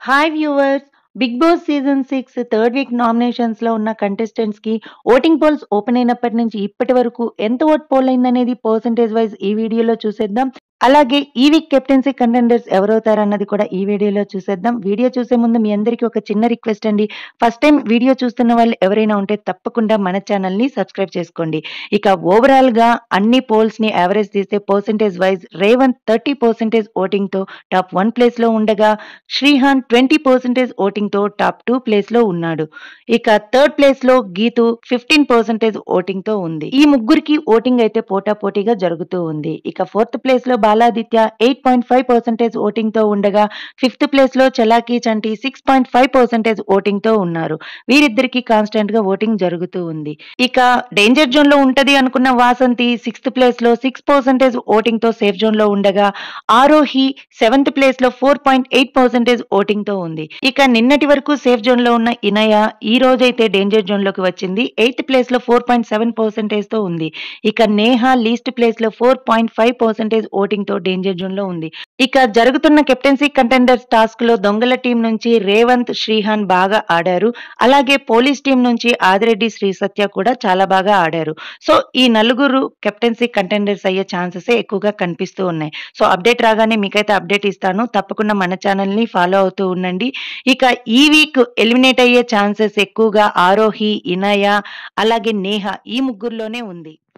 hi viewers Bigg Boss season six third week nominations లో ఉన్న contestants కి voting poles open అయినప్పటి నుంచి ఇప్పటి వరకు ఎంత ఓట్ పోల్ అయిందనేది పర్సంటేజ్ వైజ్ ఈ వీడియోలో చూసేద్దాం అలాగే ఈ వీక్ కెప్టెన్సీ కంటెండర్స్ ఎవరవుతారన్నది కూడా ఈ వీడియోలో చూసేద్దాం వీడియో చూసే ముందు మీ అందరికీ ఒక చిన్న రిక్వెస్ట్ అండి ఫస్ట్ టైం వీడియో చూస్తున్న వాళ్ళు ఎవరైనా ఉంటే తప్పకుండా మన ఛానల్ ని సబ్స్క్రైబ్ చేసుకోండి ఇక ఓవరాల్ గా అన్ని పోల్స్ ని యావరేజ్ తీస్తే percentage wise Revanth thirty percentage voting తో టాప్ వన్ ప్లేస్ లో ఉండగా శ్రీహాన్ ట్వంటీ పర్సెంటేజ్ ఓటింగ్ తో టాప్ టూ ప్లేస్ లో ఉన్నాడు ఇక థర్డ్ ప్లేస్ లో గీతు ఫిఫ్టీన్ పర్సెంటేజ్ ఓటింగ్ తో ఉంది ఈ ముగ్గురికి ఓటింగ్ అయితే పోటా పోటీగా జరుగుతూ ఉంది ఇక ఫోర్త్ ప్లేస్ లో Baladitya eight point five percentage voting తో ఉండగా ఫిఫ్త్ ప్లేస్ లో Chalaki Chanti six point five percentage voting తో ఉన్నారు వీరిద్దరికి కాన్స్టెంట్ గా ఓటింగ్ జరుగుతూ ఉంది ఇక డేంజర్ జోన్ లో ఉంటది అనుకున్న వాసంతి సిక్స్త్ ప్లేస్ లో సిక్స్ పర్సెంటేజ్ ఓటింగ్ తో సేఫ్ జోన్ లో ఉండగా ఆరోహి సెవెంత్ ప్లేస్ లో four point eight percentage voting తో ఉంది ఇక నిన్నటి వరకు సేఫ్ జోన్ లో ఉన్న ఇనయ ఈ రోజైతే డేంజర్ జోన్ లోకి వచ్చింది ఎయిత్ ప్లేస్ లో ఫోర్ పాయింట్ సెవెన్ పర్సెంటేజ్ తో ఉంది ఇక నేహ లీస్ట్ ప్లేస్ లో four point five percentage voting తో డేంజర్ జోన్ లో ఉంది ఇక జరుగుతున్న కెప్టెన్సీ కంటెండర్స్ టాస్క్ లో దొంగల టీం నుంచి రేవంత్ శ్రీహాన్ బాగా ఆడారు అలాగే పోలీస్ టీం నుంచి ఆదిరెడ్డి శ్రీ సత్య కూడా చాలా బాగా ఆడారు సో ఈ నలుగురు కెప్టెన్సీ కంటెండర్స్ అయ్యే ఛాన్సెస్ ఎక్కువగా కనిపిస్తూ ఉన్నాయి సో అప్డేట్ రాగానే మీకైతే అప్డేట్ ఇస్తాను తప్పకుండా మన ఛానల్ ని ఫాలో అవుతూ ఉండండి ఇక ఈ వీక్ ఎలిమినేట్ అయ్యే ఛాన్సెస్ ఎక్కువగా ఆరోహి ఇనయ అలాగే నేహ ఈ ముగ్గురులోనే ఉంది